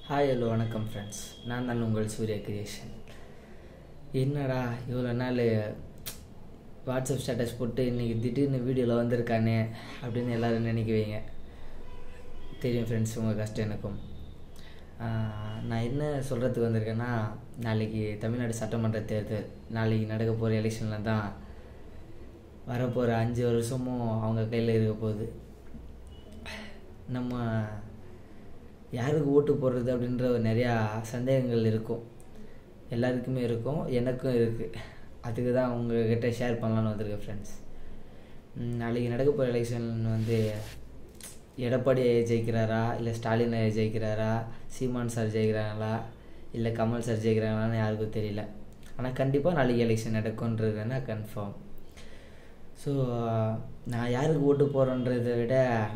hi hello வணக்கம் friends நான் தான் உங்கள் சூர்யா கிரியேஷன் என்னடா இவ்வளோ நாள் வாட்ஸ்அப் ஸ்டேட்டஸ் போட்டு இன்றைக்கி திடீர்னு வீடியோவில் வந்திருக்கானே அப்படின்னு எல்லோரும் நினைக்குவீங்க தெரியும் ஃப்ரெண்ட்ஸ் உங்கள் கஷ்டம் எனக்கும் ஆஹ், நான் என்ன சொல்கிறதுக்கு வந்திருக்கேன்னா நாளைக்கு தமிழ்நாடு சட்டமன்ற தேர்தல் நாளைக்கு நடக்க போகிற எலெக்ஷனில் தான் வரப்போகிற அஞ்சு வருஷமும் அவங்க கையில் இருக்க போகுது நம்ம யாருக்கு ஓட்டு போடுறது அப்படின்ற ஒரு நிறையா சந்தேகங்கள் இருக்கும் எல்லாருக்குமே இருக்கும் எனக்கும் இருக்குது அதுக்கு தான் உங்ககிட்ட ஷேர் பண்ணலான்னு வந்திருக்கேன் ஃப்ரெண்ட்ஸ் நாளைக்கு நடக்க போகிற எலெக்ஷன் வந்து எடப்பாடி ஜெயிக்கிறாரா இல்லை ஸ்டாலின் ஐயா ஜெயிக்கிறாரா சீமான் சார் ஜெயிக்கிறாங்களா இல்லை கமல் சார் ஜெயிக்கிறாங்களான்னு யாருக்கும் தெரியல ஆனால் கண்டிப்பாக நாளைக்கு எலெக்ஷன் நடக்கும்ன்றது என்ன கன்ஃபார்ம் ஸோ நான் யாருக்கு ஓட்டு போகிறோன்றதை விட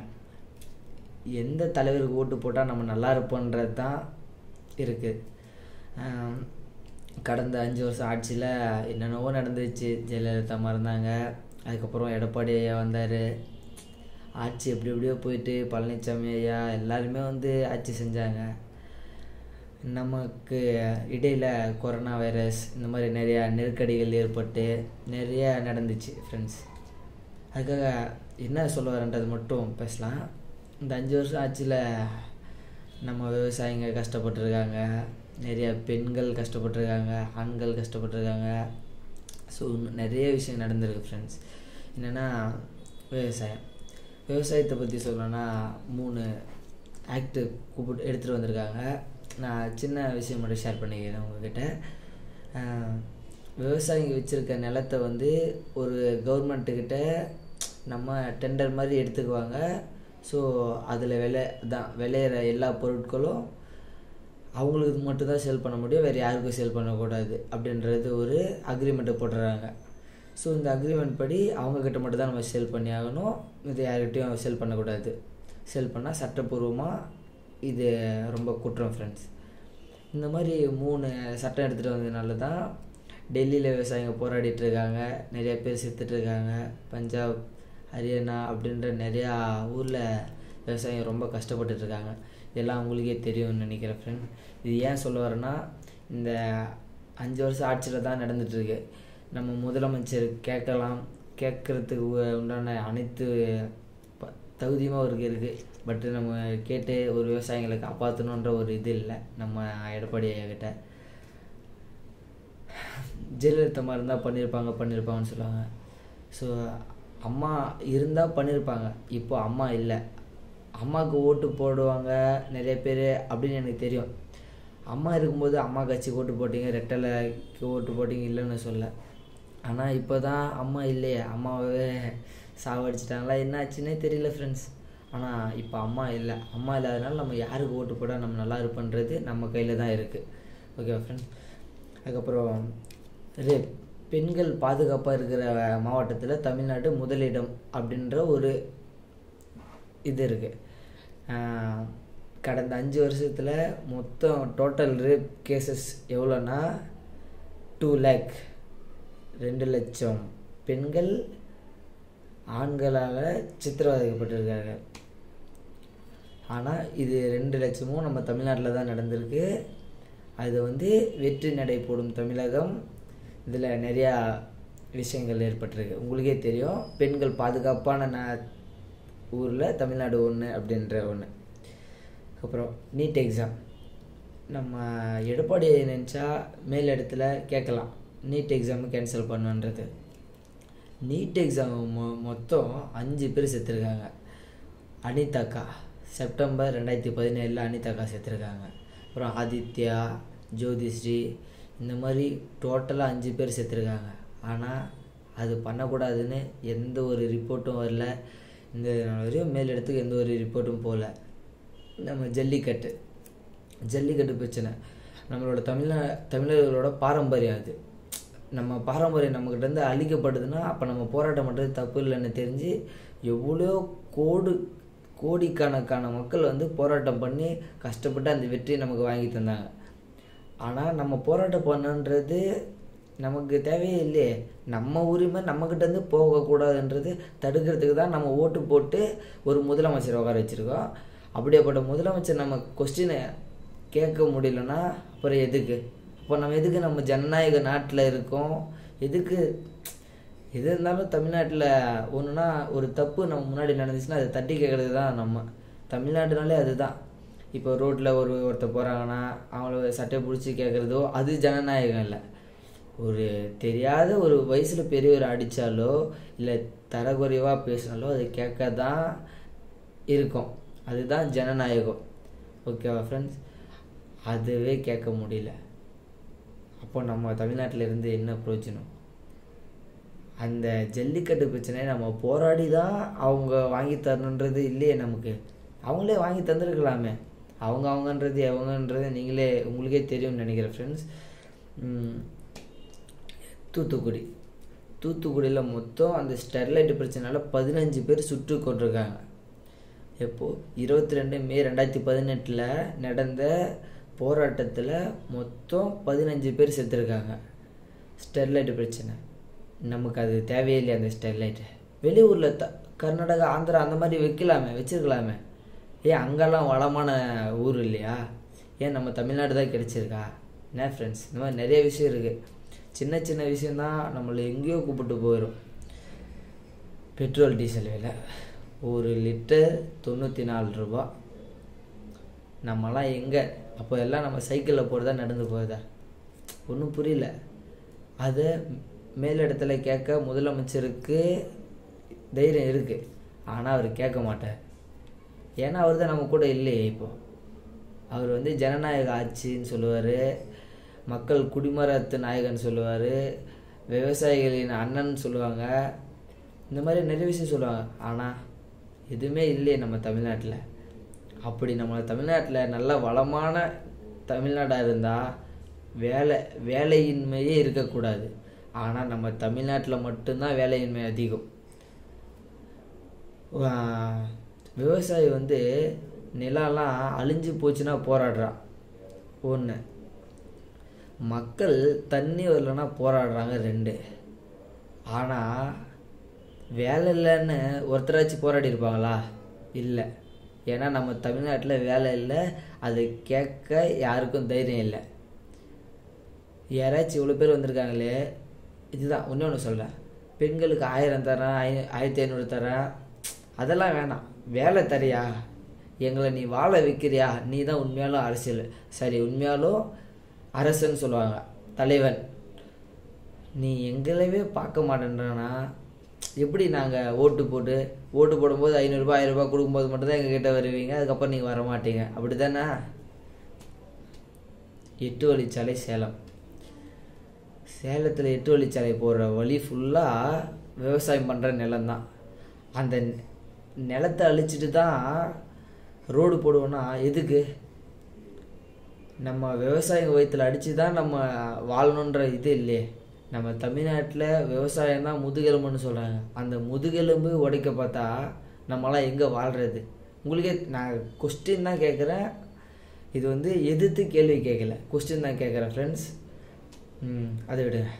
எந்த தலைவருக்கு ஓட்டு போட்டால் நம்ம நல்லா இருப்போன்றது தான் இருக்குது கடந்த அஞ்சு வருஷம் ஆட்சியில் என்னென்னவோ நடந்துச்சு ஜெயலலிதா மறந்தாங்க அதுக்கப்புறம் எடப்பாடி ஐயா வந்தார் ஆட்சி எப்படி எப்படியோ போயிட்டு பழனிசாமி ஐயா எல்லாருமே வந்து ஆட்சி செஞ்சாங்க நமக்கு இடையில் கொரோனா வைரஸ் இந்த மாதிரி நிறையா நெருக்கடிகள் ஏற்பட்டு நிறைய நடந்துச்சு ஃப்ரெண்ட்ஸ் அதுக்காக என்ன சொல்ல வரேன்றது மட்டும் பேசலாம் இந்த அஞ்சு வருஷம் ஆட்சியில் நம்ம விவசாயிங்க கஷ்டப்பட்டிருக்காங்க நிறைய பெண்கள் கஷ்டப்பட்டிருக்காங்க ஆண்கள் கஷ்டப்பட்டிருக்காங்க ஸோ நிறைய விஷயம் நடந்திருக்கு ஃப்ரெண்ட்ஸ் என்னென்னா விவசாயம் விவசாயத்தை பற்றி சொல்லணும்னா மூணு ஆக்ட் கூப்பிட்டு எடுத்துகிட்டு வந்திருக்காங்க நான் சின்ன விஷயம் மட்டும் ஷேர் பண்ணிக்கிறேன் உங்ககிட்ட ஆஹ், விவசாயிங்க வச்சுருக்க நிலத்தை வந்து ஒரு கவர்மெண்ட்டுக்கிட்ட நம்ம டெண்டர் மாதிரி எடுத்துக்குவாங்க ஸோ அதில் விளை தான் விளையிற எல்லா பொருட்களும் அவங்களுக்கு மட்டும்தான் சேல் பண்ண முடியும் வேறு யாருக்கும் சேல் பண்ணக்கூடாது அப்படின்றது ஒரு அக்ரிமெண்ட்டை போட்டுறாங்க ஸோ இந்த அக்ரிமெண்ட் படி அவங்கக்கிட்ட மட்டும் தான் நம்ம சேல் பண்ணி ஆகணும் இது யார்கிட்டையும் சேல் பண்ணக்கூடாது சேல் பண்ணால் சட்டப்பூர்வமாக இது ரொம்ப குற்றம் ஃப்ரெண்ட்ஸ் இந்த மாதிரி மூணு சட்டம் எடுத்துகிட்டு வந்ததுனால தான் டெல்லியில் விவசாயிங்க போராடிட்டு இருக்காங்க நிறைய பேர் செத்துட்டு இருக்காங்க பஞ்சாப் ஹரியானா அப்படின்ற நிறையா ஊரில் விவசாயிங்க ரொம்ப கஷ்டப்பட்டுட்டு இருக்காங்க இதெல்லாம் உங்களுக்கே தெரியும்னு நினைக்கிறேன் ஃப்ரெண்ட் இது ஏன் சொல்ல வரேன்னா இந்த அஞ்சு வருஷம் ஆட்சியில் தான் நடந்துகிட்ருக்கு நம்ம முதலமைச்சர் கேட்கலாம் கேட்குறதுக்கு உண்டான அனைத்து ப- தகுதியும் அவருக்கு இருக்குது பட் நம்ம கேட்டு ஒரு விவசாயிகளை காப்பாற்றணுன்ற ஒரு இது இல்லை நம்ம எடப்பாடி ஐயா கிட்ட ஜெயலலிதா மாதிரி இருந்தால் பண்ணியிருப்பாங்க பண்ணியிருப்பாங்கன்னு சொல்லுவாங்க ஸோ அம்மா இருந்தால் பண்ணியிருப்பாங்க இப்போ அம்மா இல்லை அம்மாவுக்கு ஓட்டு போடுவாங்க நிறைய பேர் அப்படின்னு எனக்கு தெரியும் அம்மா இருக்கும்போது அம்மா கட்சிக்கு ஓட்டு போட்டீங்க ரெட்டலைக்கு ஓட்டு போட்டீங்க இல்லைன்னு சொல்ல ஆனால் இப்போ தான் அம்மா இல்லையே அம்மாவே சாவடிச்சிட்டாங்களா என்ன ஆச்சுன்னே தெரியல ஃப்ரெண்ட்ஸ் ஆனால் இப்போ அம்மா இல்லை அம்மா இல்லாதனால நம்ம யாருக்கு ஓட்டு போட்டால் நம்ம நல்லா இருப்போன்றது நம்ம கையில் தான் இருக்குது ஓகே ஃப்ரெண்ட்ஸ் அதுக்கப்புறம் ரேப் பெண்கள் பாதுகாப்பாக இருக்கிற மாவட்டத்தில் தமிழ்நாடு முதலிடம் அப்படின்ற ஒரு இது இருக்குது கடந்த அஞ்சு வருஷத்தில் மொத்தம் டோட்டல் ரேப் கேசஸ் எவ்வளோன்னா டூ லேக் ரெண்டு லட்சம் பெண்கள் ஆண்களால் சித்திரவதைக்கப்பட்டிருக்காங்க ஆனால் இது ரெண்டு லட்சமும் நம்ம தமிழ்நாட்டில் தான் நடந்திருக்கு அது வந்து வெற்றி நடை போடும் தமிழகம் இதில் நிறையா விஷயங்கள் ஏற்பட்டிருக்கு உங்களுக்கே தெரியும் பெண்கள் பாதுகாப்பான ந ஊரில் தமிழ்நாடு ஒன்று அப்படின்ற ஒன்று அப்புறம் நீட் எக்ஸாம் நம்ம எடப்பாடி நினச்சா மேல் இடத்துல கேட்கலாம் நீட் எக்ஸாமு கேன்சல் பண்ணுன்றது நீட் எக்ஸாம் மொ மொத்தம் அஞ்சு பேர் செத்துருக்காங்க அனிதாக்கா செப்டம்பர் ரெண்டாயிரத்தி பதினேழில் அனிதாக்கா செத்துருக்காங்க அப்புறம் ஆதித்யா ஜோதிஸ்ரீ இந்த மாதிரி டோட்டலாக அஞ்சு பேர் செத்துருக்காங்க ஆனால் அது பண்ணக்கூடாதுன்னு எந்த ஒரு ரிப்போர்ட்டும் வரல இந்த நாள் வரையும் மேல் இடத்துக்கு எந்த ஒரு ரிப்போர்ட்டும் போகல நம்ம ஜல்லிக்கட்டு ஜல்லிக்கட்டு பிரச்சனை நம்மளோட தமிழ்நா தமிழர்களோட பாரம்பரியம் அது நம்ம பாரம்பரியம் நம்மக்கிட்டேருந்து அழிக்கப்படுதுன்னா அப்போ நம்ம போராட்டம் பண்ணுறது தப்பு இல்லைன்னு தெரிஞ்சு எவ்வளோ கோடு கோடிக்கணக்கான மக்கள் வந்து போராட்டம் பண்ணி கஷ்டப்பட்டு அந்த வெற்றியை நமக்கு வாங்கி தந்தாங்க ஆனால் நம்ம போராட்டம் பண்ணுன்றது நமக்கு தேவையே இல்லையே நம்ம உரிமை நம்மக்கிட்டேருந்து போகக்கூடாதுன்றது தடுக்கிறதுக்கு தான் நம்ம ஓட்டு போட்டு ஒரு முதலமைச்சர் உட்கார வச்சுருக்கோம் அப்படியேப்பட்ட முதலமைச்சர் நம்ம கொஸ்டினை கேட்க முடியலன்னா அப்புறம் எதுக்கு இப்போ நம்ம எதுக்கு நம்ம ஜனநாயக நாட்டில் இருக்கோம் எதுக்கு எது இருந்தாலும் தமிழ்நாட்டில் ஒன்றுனா ஒரு தப்பு நம்ம முன்னாடி நடந்துச்சுன்னா அதை தட்டி கேட்குறது தான் நம்ம தமிழ்நாடுனாலே அதுதான் இப்போ ரோட்டில் ஒரு ஒருத்தர் போகிறாங்கன்னா அவங்கள சட்டையை பிடிச்சி கேட்குறதோ அது ஜனநாயகம் இல்லை ஒரு தெரியாத ஒரு வயசில் பெரியவர் அடித்தாலோ இல்லை தரக்குறைவாக பேசினாலோ அது கேட்க தான் இருக்கும் அதுதான் ஜனநாயகம் ஓகேவா ஃப்ரெண்ட்ஸ் அதுவே கேட்க முடியல அப்போ நம்ம தமிழ்நாட்டில் இருந்து என்ன பிரயோஜனம் அந்த ஜல்லிக்கட்டு பிரச்சனையை நம்ம போராடி தான் அவங்க வாங்கி தரணுன்றது இல்லையே நமக்கு அவங்களே வாங்கி தந்துருக்கலாமே அவங்க அவங்கன்றது எவங்கன்றது நீங்களே உங்களுக்கே தெரியும்னு நினைக்கிறேன் ஃப்ரெண்ட்ஸ் தூத்துக்குடி தூத்துக்குடியில் மொத்தம் அந்த ஸ்டெர்லைட் பிரச்சனையால் பதினஞ்சு பேர் சுட்டு கொண்டிருக்காங்க எப்போது இருபத்தி ரெண்டு மே ரெண்டாயிரத்தி பதினெட்டில் நடந்த போராட்டத்தில் மொத்தம் பதினஞ்சு பேர் செத்துருக்காங்க ஸ்டெர்லைட் பிரச்சனை நமக்கு அது தேவையில்லை அந்த ஸ்டெர்லைட்டு வெளியூரில் த கர்நாடகா ஆந்திரா அந்த மாதிரி வைக்கலாமே வச்சுருக்கலாமே ஏன் அங்கெல்லாம் வளமான ஊர் இல்லையா ஏன் நம்ம தமிழ்நாடு தான் கிடச்சிருக்கா என்ன ஃப்ரெண்ட்ஸ் இந்த மாதிரி நிறைய விஷயம் இருக்குது சின்ன சின்ன விஷயந்தான் நம்மளை எங்கேயோ கூப்பிட்டு போயிடும் பெட்ரோல் டீசல் விலை ஒரு லிட்டர் தொண்ணூற்றி நாலு ரூபா நம்மலாம் எங்கே அப்போ எல்லாம் நம்ம சைக்கிளில் போகிறதா நடந்து போகிறதா ஒன்றும் புரியல அதை மேலிடத்துல கேட்க முதலமைச்சருக்கு தைரியம் இருக்குது ஆனால் அவர் கேட்க மாட்டார் ஏன்னா அவர் தான் நம்ம கூட இல்லையே இப்போ அவர் வந்து ஜனநாயக ஆட்சின்னு சொல்லுவார் மக்கள் குடிமரத்து நாயகன் சொல்லுவார் விவசாயிகளின் அண்ணன் சொல்லுவாங்க இந்த மாதிரி நிறைய விஷயம் சொல்லுவாங்க ஆனால் எதுவுமே இல்லையே நம்ம தமிழ்நாட்டில் அப்படி நம்ம தமிழ்நாட்டில் நல்ல வளமான தமிழ்நாடாக இருந்தால் வேலை வேலையின்மையே இருக்கக்கூடாது ஆனால் நம்ம தமிழ்நாட்டில் மட்டும்தான் வேலையின்மை அதிகம் விவசாயி வந்து நிலம்லாம் அழிஞ்சு போச்சுன்னா போராடுறான் ஒன்று மக்கள் தண்ணி வரலன்னா போராடுறாங்க ரெண்டு ஆனால் வேலை இல்லைன்னு ஒருத்தராச்சும் போராடி இருப்பாங்களா இல்லை ஏன்னா நம்ம தமிழ்நாட்டில் வேலை இல்லை அதை கேட்க யாருக்கும் தைரியம் இல்லை யாராச்சும் இவ்வளோ பேர் வந்திருக்காங்களே இதுதான் ஒன்று ஒன்று சொல்கிறேன் பெண்களுக்கு ஆயிரம் தரேன் ஐ ஆயிரத்தி ஐநூறு தரேன் அதெல்லாம் வேணாம் வேலை தரியா எங்களை நீ வாழ வைக்கிறியா நீ தான் உண்மையாலும் அரசியல் சரி உண்மையாலும் அரசன்னு சொல்லுவாங்க தலைவன் நீ எங்களவே பார்க்க மாட்டேன்றனா எப்படி நாங்கள் ஓட்டு போட்டு ஓட்டு போடும்போது ஐநூறுரூபா ஆயிரரூபா கொடுக்கும்போது மட்டும்தான் எங்ககிட்ட வருவீங்க அதுக்கப்புறம் நீங்கள் வர மாட்டீங்க அப்படி தானே எட்டு வழிச்சாலை சேலம் சேலத்தில் எட்டு வழிச்சாலை போகிற வழி ஃபுல்லாக விவசாயம் பண்ணுற நிலம்தான் அந்த நிலத்தை அழிச்சிட்டு தான் ரோடு போடுவோன்னா எதுக்கு நம்ம விவசாயம் வயிற்றில் அடித்து தான் நம்ம வாழணுன்ற இது இல்லையே நம்ம தமிழ்நாட்டில் விவசாயம் தான் முதுகெலும்புன்னு சொல்கிறாங்க அந்த முதுகெலும்பு உடைக்க பார்த்தா நம்மளாம் எங்கே வாழ்கிறது உங்களுக்கே நான் கொஸ்டின் தான் கேட்குறேன் இது வந்து எதிர்த்து கேள்வி கேட்கல கொஸ்டின் தான் கேட்குறேன் ஃப்ரெண்ட்ஸ் அதை விடுங்க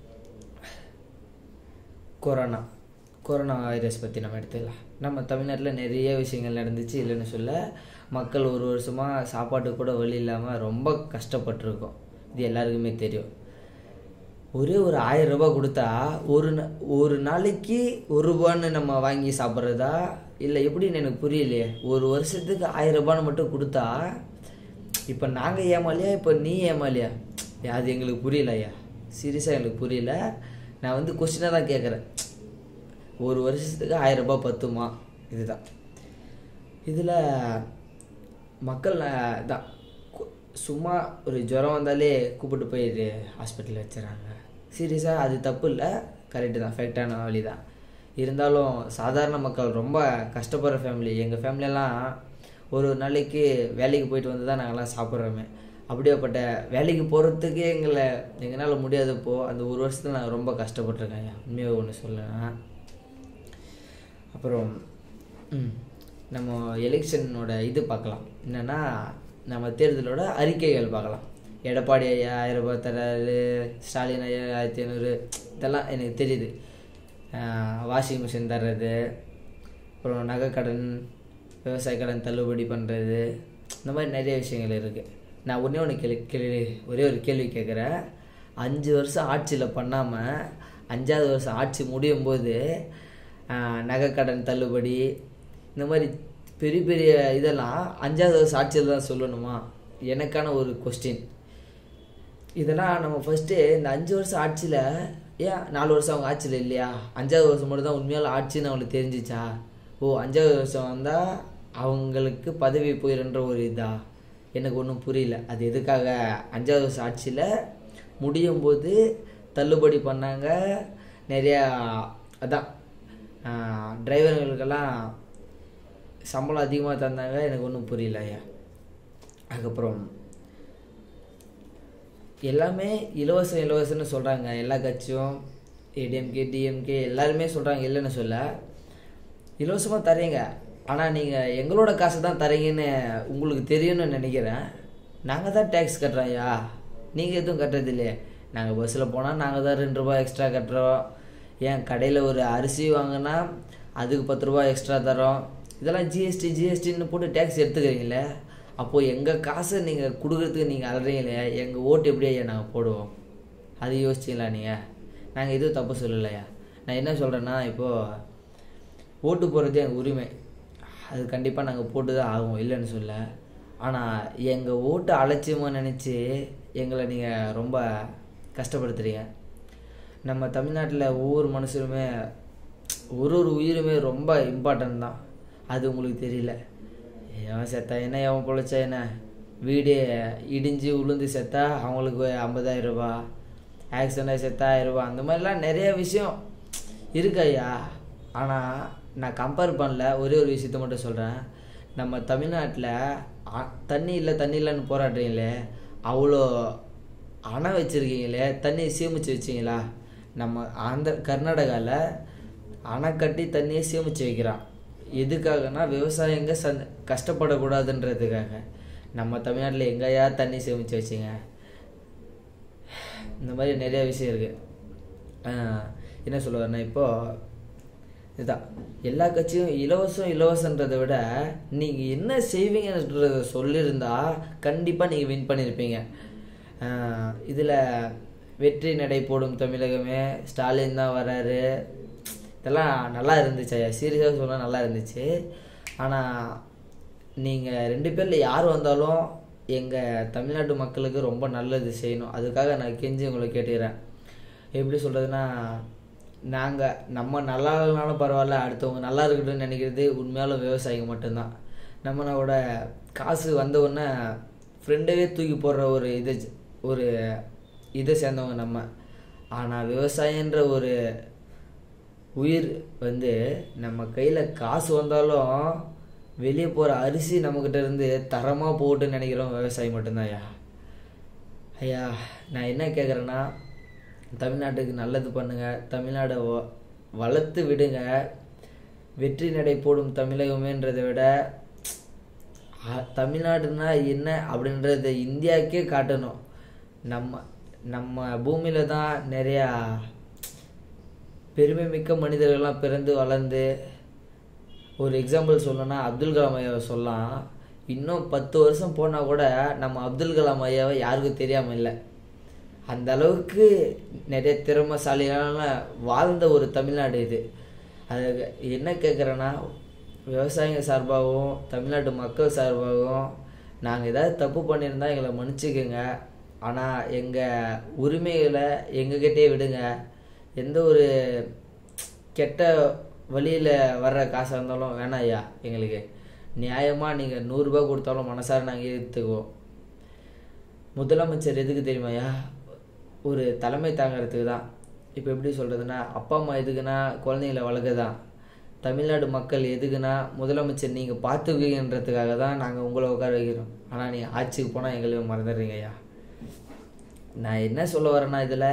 கொரோனா கொரோனா வைரஸ் பற்றி நம்ம எடுத்துக்கலாம் நம்ம தமிழ்நாட்டில் நிறைய விஷயங்கள் நடந்துச்சு இல்லைன்னு சொல்ல மக்கள் ஒரு வருஷமாக சாப்பாட்டுக்கு கூட வழி இல்லாமல் ரொம்ப கஷ்டப்பட்டிருக்கோம் இது எல்லாருக்குமே தெரியும் ஒரே ஒரு ஆயிரம் ரூபாய் கொடுத்தா ஒரு ஒரு நாளைக்கு ஒரு ரூபான்னு நம்ம வாங்கி சாப்பிட்றதா இல்லை எப்படின்னு எனக்கு புரியலையே ஒரு வருஷத்துக்கு ஆயிரம் ரூபான்னு மட்டும் கொடுத்தா இப்போ நாங்கள் ஏமாலியா இப்போ நீ ஏமாலியா அது எங்களுக்கு புரியல ஐயா சீரியஸாக எங்களுக்கு புரியல நான் வந்து கொஸ்டினாக தான் கேட்குறேன் ஒரு வருஷத்துக்கு ஆயிரம் ரூபாய் பத்துமா இதுதான் இதில் மக்கள் தான் சும்மா ஒரு ஜுரம் வந்தாலே கூப்பிட்டு போய் ஹாஸ்பிட்டலில் வச்சுறாங்க சீரியஸாக அது தப்பு இல்லை கரெக்டு தான் ஃபேக்டான வழி தான் இருந்தாலும் சாதாரண மக்கள் ரொம்ப கஷ்டப்படுற ஃபேமிலி எங்கள் ஃபேமிலியெல்லாம் ஒரு நாளைக்கு வேலைக்கு போயிட்டு வந்து தான் நாங்கள்லாம் சாப்பிட்றோமே அப்படியேப்பட்ட வேலைக்கு போகிறதுக்கே எங்களை எங்களால் முடியாதப்போ அந்த ஒரு வருஷத்தில் நான் ரொம்ப கஷ்டப்பட்டிருக்கேன் உண்மையாக ஒன்று சொல்லலாம் அப்புறம் நம்ம எலெக்ஷனோட இது பார்க்கலாம் என்னென்னா நம்ம தேர்தலோட அறிக்கைகள் பார்க்கலாம் எடப்பாடி ஐயா ஆயிரம் ரூபாய் தராரு ஸ்டாலின் ஐயா ஆயிரத்தி ஐநூறு இதெல்லாம் எனக்கு தெரியுது வாஷிங் மிஷின் தர்றது அப்புறம் நகைக்கடன் விவசாய கடன் தள்ளுபடி பண்ணுறது இந்த மாதிரி நிறைய விஷயங்கள் இருக்குது நான் ஒன்றே ஒன்று கேள்வி கேள்வி ஒரே ஒரு கேள்வி கேட்குறேன் அஞ்சு வருஷம் ஆட்சியில் பண்ணாமல் அஞ்சாவது வருஷம் ஆட்சி முடியும் போது நகைக்கடன் தள்ளுபடி இந்த மாதிரி பெரிய பெரிய இதெல்லாம் அஞ்சாவது வருஷம் ஆட்சியில் தான் சொல்லணுமா எனக்கான ஒரு கொஸ்டின் இதெல்லாம் நம்ம ஃபஸ்ட்டு இந்த அஞ்சு வருஷம் ஆட்சியில் ஏன் நாலு வருஷம் அவங்க ஆட்சியில் இல்லையா அஞ்சாவது வருஷம் மட்டும் தான் உண்மையால ஆட்சின்னு அவங்களுக்கு தெரிஞ்சிச்சா ஓ அஞ்சாவது வருஷம் வந்தால் அவங்களுக்கு பதவி போயிடுன்ற ஒரு இதா எனக்கு ஒன்றும் புரியல அது எதுக்காக அஞ்சாவது வருஷம் ஆட்சியில் முடியும் போது தள்ளுபடி பண்ணாங்க நிறையா அதான் டிரைவர்களுக்கெல்லாம் சம்பளம் அதிகமாக தந்தாங்க எனக்கு ஒன்றும் புரியல ஐயா அதுக்கப்புறம் எல்லாமே இலவசம் இலவசம்னு சொல்கிறாங்க எல்லா கட்சியும் ஏடிஎம்கே டிஎம்கே எல்லாருமே சொல்கிறாங்க இல்லைன்னு சொல்ல இலவசமாக தரீங்க ஆனால் நீங்கள் எங்களோட காசு தான் தரீங்கன்னு உங்களுக்கு தெரியும்னு நினைக்கிறேன் நாங்கள் தான் டேக்ஸ் கட்டுறோம் ஐயா நீங்கள் எதுவும் கட்டுறது இல்லையே நாங்கள் பஸ்ஸில் போனால் நாங்கள் தான் ரெண்டு ரூபா எக்ஸ்ட்ரா கட்டுறோம் ஏன் கடையில் ஒரு அரிசி வாங்கினா அதுக்கு பத்து ரூபா எக்ஸ்ட்ரா தரோம் இதெல்லாம் ஜிஎஸ்டி ஜிஎஸ்டின்னு போட்டு டேக்ஸ் எடுத்துக்கிறீங்களே அப்போது எங்கள் காசை நீங்கள் கொடுக்குறதுக்கு நீங்கள் அலறீங்களே எங்கள் ஓட்டு எப்படி ஐயா நாங்கள் போடுவோம் அது யோசிச்சிங்களா நீங்கள் நாங்கள் எதுவும் தப்பு சொல்லலையா நான் என்ன சொல்கிறேன்னா இப்போது ஓட்டு போடுறது எங்கள் உரிமை அது கண்டிப்பாக நாங்கள் போட்டு தான் ஆகும் இல்லைன்னு சொல்ல ஆனால் எங்கள் ஓட்டு அலட்சியமாக நினச்சி எங்களை நீங்கள் ரொம்ப கஷ்டப்படுத்துறீங்க நம்ம தமிழ்நாட்டில் ஒவ்வொரு மனுஷருமே ஒரு ஒரு உயிருமே ரொம்ப இம்பார்ட்டன்ட் தான் அது உங்களுக்கு தெரியல எவன் செத்தா என்ன எவன் பொழைச்சா என்ன வீடு இடிஞ்சு உளுந்து செத்தா அவங்களுக்கு ஐம்பதாயிரம் ரூபா ஆக்சிடென்ட் ஆகி செத்தா ஆயிரம் ரூபா அந்த மாதிரிலாம் நிறைய விஷயம் இருக்கு ஐயா ஆனால் நான் கம்பேர் பண்ணல ஒரே ஒரு விஷயத்த மட்டும் சொல்கிறேன் நம்ம தமிழ்நாட்டில் தண்ணி இல்லை தண்ணி இல்லைன்னு போராடுறீங்களே அவ்வளோ அணை வச்சுருக்கீங்களே தண்ணி சேமித்து வச்சிங்களா நம்ம ஆந்திர கர்நாடகாவில் அணை கட்டி தண்ணியை சேமித்து வைக்கிறான் எதுக்காகனா விவசாயிங்க சந் கஷ்டப்படக்கூடாதுன்றதுக்காக நம்ம தமிழ்நாட்டில் எங்கேயா தண்ணி சேமித்து வச்சிங்க இந்த மாதிரி நிறைய விஷயம் இருக்குது என்ன சொல்லுவார்னா இப்போது இதுதான் எல்லா கட்சியும் இலவசம் இலவசன்றதை விட நீங்கள் என்ன செய்வீங்கன்றத சொல்லியிருந்தா கண்டிப்பாக நீங்கள் வின் பண்ணியிருப்பீங்க இதில் வெற்றி நடை போடும் தமிழகமே ஸ்டாலின் தான் வராரு இதெல்லாம் நல்லா இருந்துச்சு ஐயா சீரியஸாக சொன்னால் நல்லா இருந்துச்சு ஆனால் நீங்கள் ரெண்டு பேரில் யார் வந்தாலும் எங்கள் தமிழ்நாட்டு மக்களுக்கு ரொம்ப நல்லது செய்யணும் அதுக்காக நான் கெஞ்சி உங்களை கேட்டுக்கிறேன் எப்படி சொல்கிறதுனா நாங்கள் நம்ம நல்லா இல்லைனாலும் பரவாயில்ல அடுத்தவங்க நல்லா இருக்கட்டும்னு நினைக்கிறது உண்மையாலும் விவசாயிங்க மட்டும்தான் நம்மளோட காசு வந்த உடனே ஃப்ரெண்டவே தூக்கி போடுற ஒரு இது ஒரு இதை சேர்ந்தவங்க நம்ம ஆனால் விவசாயன்ற ஒரு உயிர் வந்து நம்ம கையில் காசு வந்தாலும் வெளியே போகிற அரிசி நம்மக்கிட்ட இருந்து தரமாக போட்டுன்னு நினைக்கிறோம் விவசாயி மட்டும்தான் ஐயா ஐயா நான் என்ன கேட்குறேன்னா தமிழ்நாட்டுக்கு நல்லது பண்ணுங்கள் தமிழ்நாடை வளர்த்து விடுங்க வெற்றி நடை போடும் தமிழகமேன்றதை விட தமிழ்நாடுனா என்ன அப்படின்றத இந்தியாவுக்கே காட்டணும் நம்ம நம்ம பூமியில் தான் நிறையா பெருமை மிக்க மனிதர்கள்லாம் பிறந்து வளர்ந்து ஒரு எக்ஸாம்பிள் சொல்லணும்னா அப்துல் கலாம் ஐயாவை சொல்லலாம் இன்னும் பத்து வருஷம் போனால் கூட நம்ம அப்துல் கலாம் ஐயாவை யாருக்கும் தெரியாமல் இல்லை அந்த அளவுக்கு நிறைய திறமைசாலியான வாழ்ந்த ஒரு தமிழ்நாடு இது அது என்ன கேட்குறேன்னா விவசாயிங்க சார்பாகவும் தமிழ்நாட்டு மக்கள் சார்பாகவும் நாங்கள் ஏதாவது தப்பு பண்ணியிருந்தா எங்களை மன்னிச்சுக்கோங்க ஆனால் எங்கள் உரிமைகளை எங்ககிட்டே விடுங்க எந்த ஒரு கெட்ட வழியில் வர்ற காசாக இருந்தாலும் வேணாம் ஐயா எங்களுக்கு நியாயமாக நீங்கள் நூறுரூபா கொடுத்தாலும் மனசார நாங்கள் ஏற்றுக்குவோம் முதலமைச்சர் எதுக்கு தெரியுமாய்யா ஒரு தலைமை தாங்கிறதுக்கு தான் இப்போ எப்படி சொல்கிறதுனா அப்பா அம்மா எதுக்குன்னா குழந்தைங்கள வளர்க்க தான் தமிழ்நாடு மக்கள் எதுக்குன்னா முதலமைச்சர் நீங்கள் பார்த்துக்குங்கன்றதுக்காக தான் நாங்கள் உங்களை உட்கார வைக்கிறோம் ஆனால் நீங்கள் ஆட்சிக்கு போனால் எங்களையும் மறந்துடுறீங்க ஐயா நான் என்ன சொல்ல வரேன்னா இதில்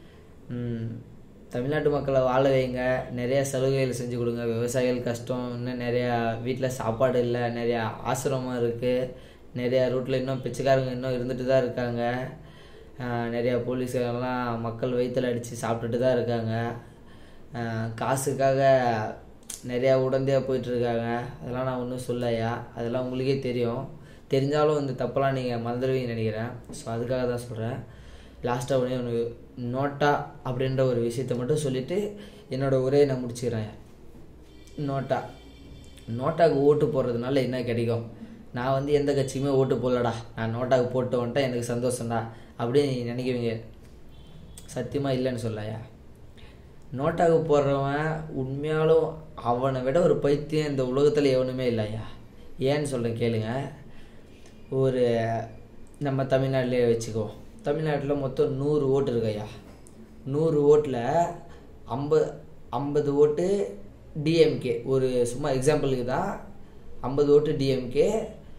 தமிழ்நாட்டு மக்களை வாழ வைங்க நிறையா சலுகைகள் செஞ்சு கொடுங்க விவசாயிகள் கஷ்டம் இன்னும் நிறையா வீட்டில் சாப்பாடு இல்லை நிறையா ஆசிரமம் இருக்குது நிறையா ரூட்டில் இன்னும் பிச்சைக்காரங்க இன்னும் இருந்துட்டு தான் இருக்காங்க நிறையா போலீஸ்காரெல்லாம் மக்கள் வயிற்றில் அடித்து சாப்பிட்டுட்டு தான் இருக்காங்க காசுக்காக நிறையா உடந்தையாக போயிட்டுருக்காங்க அதெல்லாம் நான் ஒன்றும் சொல்லலையா அதெல்லாம் உங்களுக்கே தெரியும் தெரிஞ்சாலும் இந்த தப்பெல்லாம் நீங்கள் மறந்துடுவீங்கன்னு நினைக்கிறேன் ஸோ அதுக்காக தான் சொல்கிறேன் லாஸ்ட்டாக உடனே ஒன்று நோட்டா அப்படின்ற ஒரு விஷயத்த மட்டும் சொல்லிவிட்டு என்னோடய உரையை நான் முடிச்சுக்கிறேன் நோட்டா நோட்டாவுக்கு ஓட்டு போடுறதுனால என்ன கிடைக்கும் நான் வந்து எந்த கட்சியுமே ஓட்டு போடலடா நான் நோட்டாவுக்கு போட்டு வந்துட்டேன் எனக்கு சந்தோஷம்டா அப்படின்னு நீ நினைக்குவீங்க சத்தியமாக இல்லைன்னு சொல்லயா நோட்டாவுக்கு போடுறவன் உண்மையாலும் அவனை விட ஒரு பைத்தியம் இந்த உலகத்தில் எவனுமே இல்லையா ஏன்னு சொல்கிறேன் கேளுங்க ஒரு நம்ம தமிழ்நாட்டிலே வச்சுக்குவோம் தமிழ்நாட்டில் மொத்தம் நூறு ஓட்டு இருக்கையா நூறு ஓட்டில் ஐம்பது ஐம்பது ஓட்டு டிஎம்கே ஒரு சும்மா எக்ஸாம்பிளுக்கு தான் ஐம்பது ஓட்டு டிஎம்கே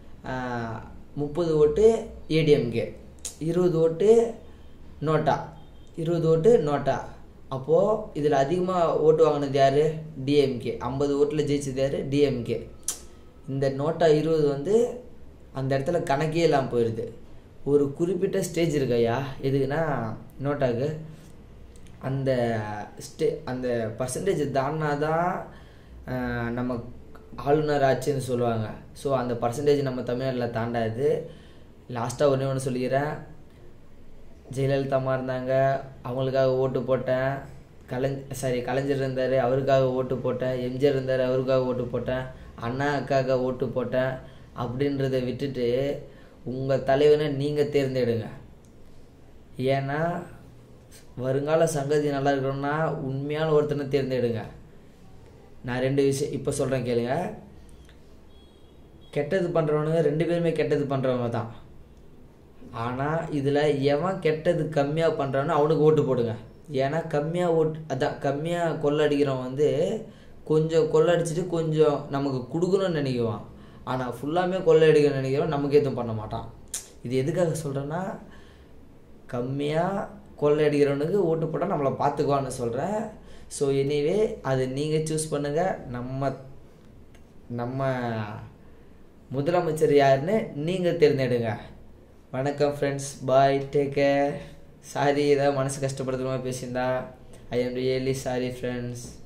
முப்பது ஓட்டு ஏடிஎம்கே இருபது ஓட்டு நோட்டா இருபது ஓட்டு நோட்டா அப்போது இதில் அதிகமாக ஓட்டு வாங்கினது யார் டிஎம்கே ஐம்பது ஓட்டில் ஜெயிச்சது யார் டிஎம்கே இந்த நோட்டா இருபது வந்து அந்த இடத்துல கணக்கே இல்லாமல் போயிடுது ஒரு குறிப்பிட்ட ஸ்டேஜ் இருக்கையா எதுக்குன்னா நோட்டாக்கு அந்த ஸ்டே அந்த பர்சன்டேஜ் தாண்டினா தான் நம்ம ஆளுநர் ஆச்சுன்னு சொல்லுவாங்க ஸோ அந்த பர்சன்டேஜ் நம்ம தமிழ்நாட்டில் தாண்டாது லாஸ்ட்டாக ஒன்றே ஒன்று சொல்லிக்கிறேன் ஜெயலலிதா அம்மா இருந்தாங்க அவங்களுக்காக ஓட்டு போட்டேன் கலைஞ் சாரி கலைஞர் இருந்தார் அவருக்காக ஓட்டு போட்டேன் எம்ஜிஆர் இருந்தார் அவருக்காக ஓட்டு போட்டேன் அண்ணா அக்காவுக்காக ஓட்டு போட்டேன் அப்படின்றத விட்டுட்டு உங்கள் தலைவனை நீங்கள் தேர்ந்தெடுங்க ஏன்னா வருங்கால சங்கதி நல்லா இருக்கணும்னா உண்மையான ஒருத்தனை தேர்ந்தெடுங்க நான் ரெண்டு விஷயம் இப்போ சொல்கிறேன் கேளுங்க கெட்டது பண்ணுறவனுங்க ரெண்டு பேருமே கெட்டது பண்ணுறவங்க தான் ஆனால் இதில் எவன் கெட்டது கம்மியாக பண்ணுறானோ அவனுக்கு ஓட்டு போடுங்க ஏன்னா கம்மியாக ஓட்டு அதான் கம்மியாக கொள்ளடிக்கிறவன் வந்து கொஞ்சம் கொள்ளடிச்சிட்டு கொஞ்சம் நமக்கு கொடுக்கணும்னு நினைக்குவான் ஆனால் ஃபுல்லாமே கொள்ளையடிக்க நினைக்கிறவன் நமக்கு எதுவும் பண்ண மாட்டான் இது எதுக்காக சொல்கிறேன்னா கம்மியாக கொள்ளையடிக்கிறவனுக்கு ஓட்டு போட்டால் நம்மளை பார்த்துக்குவான்னு சொல்கிறேன் ஸோ எனிவே அது நீங்கள் சூஸ் பண்ணுங்கள் நம்ம நம்ம முதலமைச்சர் யாருன்னு நீங்கள் தேர்ந்தெடுங்க வணக்கம் friends bye take care sorry ஏதாவது மனசு கஷ்டப்படுத்துகிற மாதிரி பேசியிருந்தா I am really sorry friends